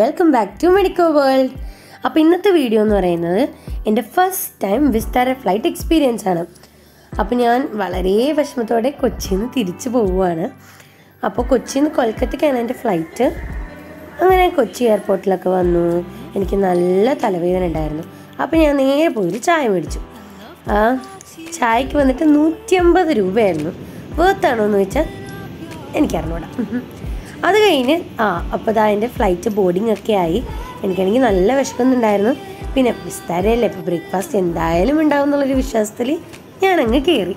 welcome back to medico world അപ്പോൾ ഇന്നത്തെ video എന്ന് പറയുന്നത് എൻ്റെ first time Vistara flight experience ആണ് അപ്പോൾ ഞാൻ വളരെ വിഷമത്തോടെ കൊച്ചിയിൽ നിന്ന് തിരിച്ചു പോവുകയാണ് അപ്പോൾ കൊച്ചിയിൽ നിന്ന് കൊൽക്കത്തയ്ക്കാണ് എൻ്റെ ഫ്ലൈറ്റ് അങ്ങനെ കൊച്ചി എയർപോർട്ടിലൊക്കെ വന്നു എനിക്ക് നല്ല തലവേദന ഉണ്ടായിരുന്നു അപ്പോൾ ഞാൻ നേരെ പോയി ഒരു ചായ മേടിച്ചു ആ ചായക്ക് വന്നിട്ട് നൂറ്റി അമ്പത് രൂപയായിരുന്നു വേർത്താണോ എന്ന് വെച്ചാൽ എനിക്കറിഞ്ഞൂടാ അത് കഴിഞ്ഞ് ആ അപ്പോൾ ദാ എൻ്റെ ഫ്ലൈറ്റ് ബോർഡിംഗ് ഒക്കെ ആയി എനിക്കാണെങ്കിൽ നല്ല വിശക്കുന്നുണ്ടായിരുന്നു പിന്നെ വിസ്താരമല്ലേ ഇപ്പോൾ ബ്രേക്ക്ഫാസ്റ്റ് എന്തായാലും ഉണ്ടാവും എന്നുള്ളൊരു വിശ്വാസത്തിൽ ഞാൻ അങ്ങ് കയറി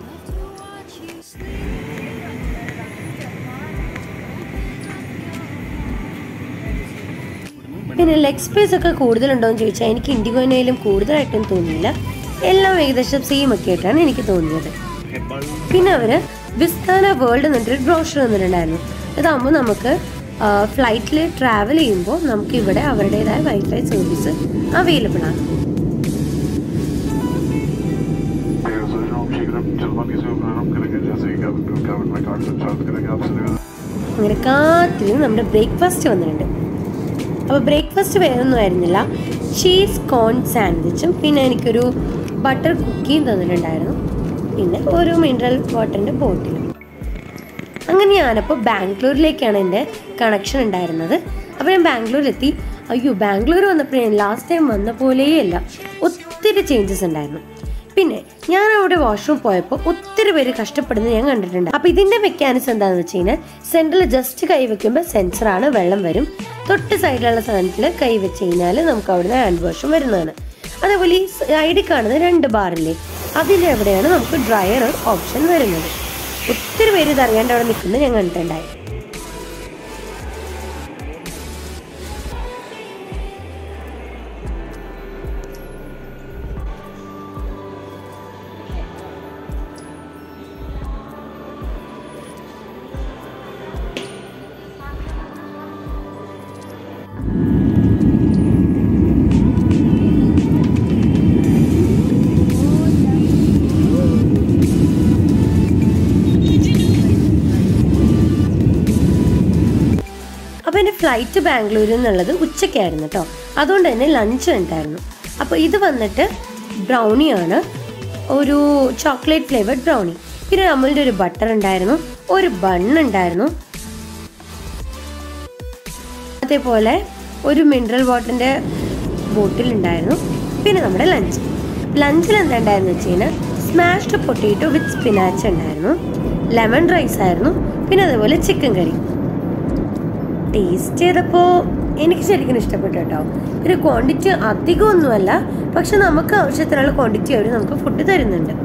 പിന്നെ ലെഗ് സ്പേസ് ഒക്കെ കൂടുതലുണ്ടോ എന്ന് ചോദിച്ചാൽ എനിക്ക് ഇൻഡിഗോനയിലും കൂടുതലായിട്ടും തോന്നിയില്ല എല്ലാം ഏകദേശം സെയിം ഒക്കെ ആയിട്ടാണ് എനിക്ക് തോന്നിയത് പിന്നെ അവര് വിസ്താന വേൾഡ് എന്നിട്ടൊരു ബ്രോഷർ തന്നിട്ടുണ്ടായിരുന്നു ഇതാകുമ്പോൾ നമുക്ക് ഫ്ലൈറ്റിൽ ട്രാവൽ ചെയ്യുമ്പോൾ നമുക്ക് ഇവിടെ അവരുടേതായ വൈഫൈ സർവീസ് അവൈലബിൾ ആണ് हम शीघ्र जलवानी से प्रारंभ करेंगे जैसे ही कैबिन टू कैबिन में कार्ड से चार्ज करेंगे आपसे निवेदन അങ്ങനെ കാത്തിരുന്ന് നമ്മുടെ ബ്രേക്ക്ഫാസ്റ്റ് വന്നിട്ടുണ്ട് അപ്പോൾ ബ്രേക്ക്ഫാസ്റ്റ് വേറൊന്നും ആയിരുന്നില്ല ചീസ് കോൺ സാൻഡ്വിച്ചും പിന്നെ എനിക്കൊരു ബട്ടർ കുക്കിയും തന്നിട്ടുണ്ടായിരുന്നു പിന്നെ ഒരു മിനറൽ വാട്ടറിൻ്റെ ബോട്ടിലും അങ്ങനെ ഞാനപ്പോൾ ബാംഗ്ലൂരിലേക്കാണ് എൻ്റെ കണക്ഷൻ ഉണ്ടായിരുന്നത് അപ്പോൾ ഞാൻ ബാംഗ്ലൂരിലെത്തി അയ്യോ ബാംഗ്ലൂർ വന്നപ്പോൾ ഞാൻ ലാസ്റ്റ് ടൈം വന്ന പോലെയല്ല ഒത്തിരി ചേഞ്ചസ് ഉണ്ടായിരുന്നു പിന്നെ ഞാൻ അവിടെ വാഷ്റൂം പോയപ്പോൾ ഒത്തിരി പേര് കഷ്ടപ്പെടുന്നത് ഞാൻ കണ്ടിട്ടുണ്ട് അപ്പോൾ ഇതിൻ്റെ മെക്കാനിസം എന്താണെന്ന് വെച്ച് കഴിഞ്ഞാൽ സെൻറ്ററിൽ ജസ്റ്റ് കൈ വെക്കുമ്പോൾ സെൻസറാണ് വെള്ളം വരും തൊട്ട് സൈഡിലുള്ള സാധനത്തിൽ കൈ വെച്ച് കഴിഞ്ഞാൽ നമുക്ക് അവിടുന്ന് ഹാൻഡ് വാഷും വരുന്നതാണ് അതേപോലെ ഈ സൈഡിൽ കാണുന്ന രണ്ട് ബാറില്ലേ അതിൻ്റെ എവിടെയാണ് നമുക്ക് ഡ്രയർ ഓപ്ഷൻ വരുന്നത് ഒത്തിരി പേര് ഇത് അറിയാണ്ട് അവിടെ നിൽക്കുന്നത് ഞാൻ കണ്ടിട്ടുണ്ടായി അപ്പോൾ എൻ്റെ ഫ്ലൈറ്റ് ബാംഗ്ലൂരിൽ നിന്നുള്ളത് ഉച്ചയ്ക്കായിരുന്നു കേട്ടോ അതുകൊണ്ട് തന്നെ ലഞ്ച് ഉണ്ടായിരുന്നു അപ്പോൾ ഇത് വന്നിട്ട് ബ്രൗണിയാണ് ഒരു ചോക്ലേറ്റ് ഫ്ലേവർഡ് ബ്രൗണി പിന്നെ നമ്മളുടെ ഒരു ബട്ടർ ഉണ്ടായിരുന്നു ഒരു ബൺ ഉണ്ടായിരുന്നു അതേപോലെ ഒരു മിനറൽ വാട്ടറിൻ്റെ ബോട്ടിൽ ഉണ്ടായിരുന്നു പിന്നെ നമ്മുടെ ലഞ്ച് ലഞ്ചിൽ എന്താ ഉണ്ടായിരുന്നു വെച്ച് കഴിഞ്ഞാൽ സ്മാഷ്ഡ് പൊട്ടേറ്റോ വിത്ത് സ്പിനാച്ച് ഉണ്ടായിരുന്നു ലെമൺ റൈസ് ആയിരുന്നു പിന്നെ അതേപോലെ ചിക്കൻ കറി ടേസ്റ്റ് ചെയ്തപ്പോൾ എനിക്ക് ശരിക്കും ഇഷ്ടപ്പെട്ടു കേട്ടോ ഒരു ക്വാണ്ടിറ്റി അധികമൊന്നുമല്ല പക്ഷെ നമുക്ക് ആവശ്യത്തിനുള്ള ക്വാണ്ടിറ്റി അവർ നമുക്ക് ഫുഡ് തരുന്നുണ്ട്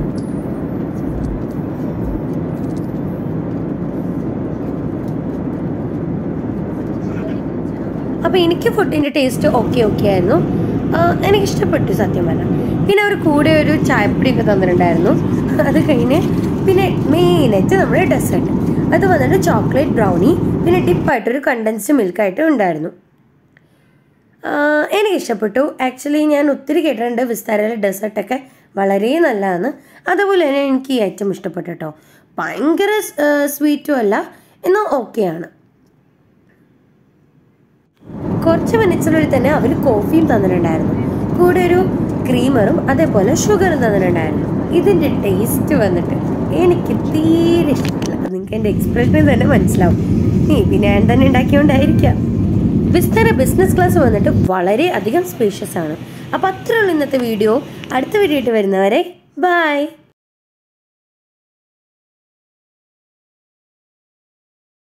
അപ്പോൾ എനിക്ക് ഫുഡിൻ്റെ ടേസ്റ്റ് ഓക്കെ ഓക്കെ ആയിരുന്നു ആ, എനിക്ക് ഇഷ്ടപ്പെട്ടു സത്യം പറഞ്ഞാൽ പിന്നെ അവർ കൂടെ ഒരു ചായപ്പൊടിയൊക്കെ തന്നിട്ടുണ്ടായിരുന്നു അത് കഴിഞ്ഞ് പിന്നെ മെയിനായിട്ട് നമ്മുടെ ഡെസേർട്ട് അത് വന്നിട്ട് ചോക്ലേറ്റ് ബ്രൗണി പിന്നെ ഡിപ്പായിട്ടൊരു കണ്ടൻസ്ഡ് മിൽക്കായിട്ട് ഉണ്ടായിരുന്നു ആ, എനിക്ക് ഇഷ്ടപ്പെട്ടു ആക്ച്വലി ഞാൻ ഒത്തിരി കേട്ടിട്ടുണ്ട് വിസ്താരയിലെ ഡെസേർട്ടൊക്കെ വളരെ നല്ലതാണ് അതുപോലെ തന്നെ എനിക്ക് ഈ ഐറ്റം ഇഷ്ടപ്പെട്ടു കേട്ടോ ഭയങ്കര സ്വീറ്റും അല്ല എന്നാൽ ഓക്കെയാണ് കുറച്ച് മിനിറ്റ്സിനുള്ളിൽ തന്നെ അവർ കോഫിയും തന്നിട്ടുണ്ടായിരുന്നു കൂടെ ഒരു ക്രീമറും അതേപോലെ ഷുഗറും തന്നിട്ടുണ്ടായിരുന്നു ഇതിൻ്റെ ടേസ്റ്റ് വന്നിട്ട് എനിക്ക് തീരെ ഇഷ്ടമില്ല അത് നിങ്ങൾക്ക് എൻ്റെ എക്സ്പ്രഷനിൽ തന്നെ മനസ്സിലാവും നീ പിന്നെ ഞാൻ തന്നെ ഉണ്ടാക്കിയോണ്ടായിരിക്കാം വിസ്താര ബിസിനസ് ക്ലാസ് വന്നിട്ട് വളരെ അധികം സ്പേഷ്യസ് ആണ് അപ്പോൾ അത്രയുള്ള ഇന്നത്തെ വീഡിയോ അടുത്ത വീഡിയോ ആയിട്ട് വരുന്നവരെ ബൈ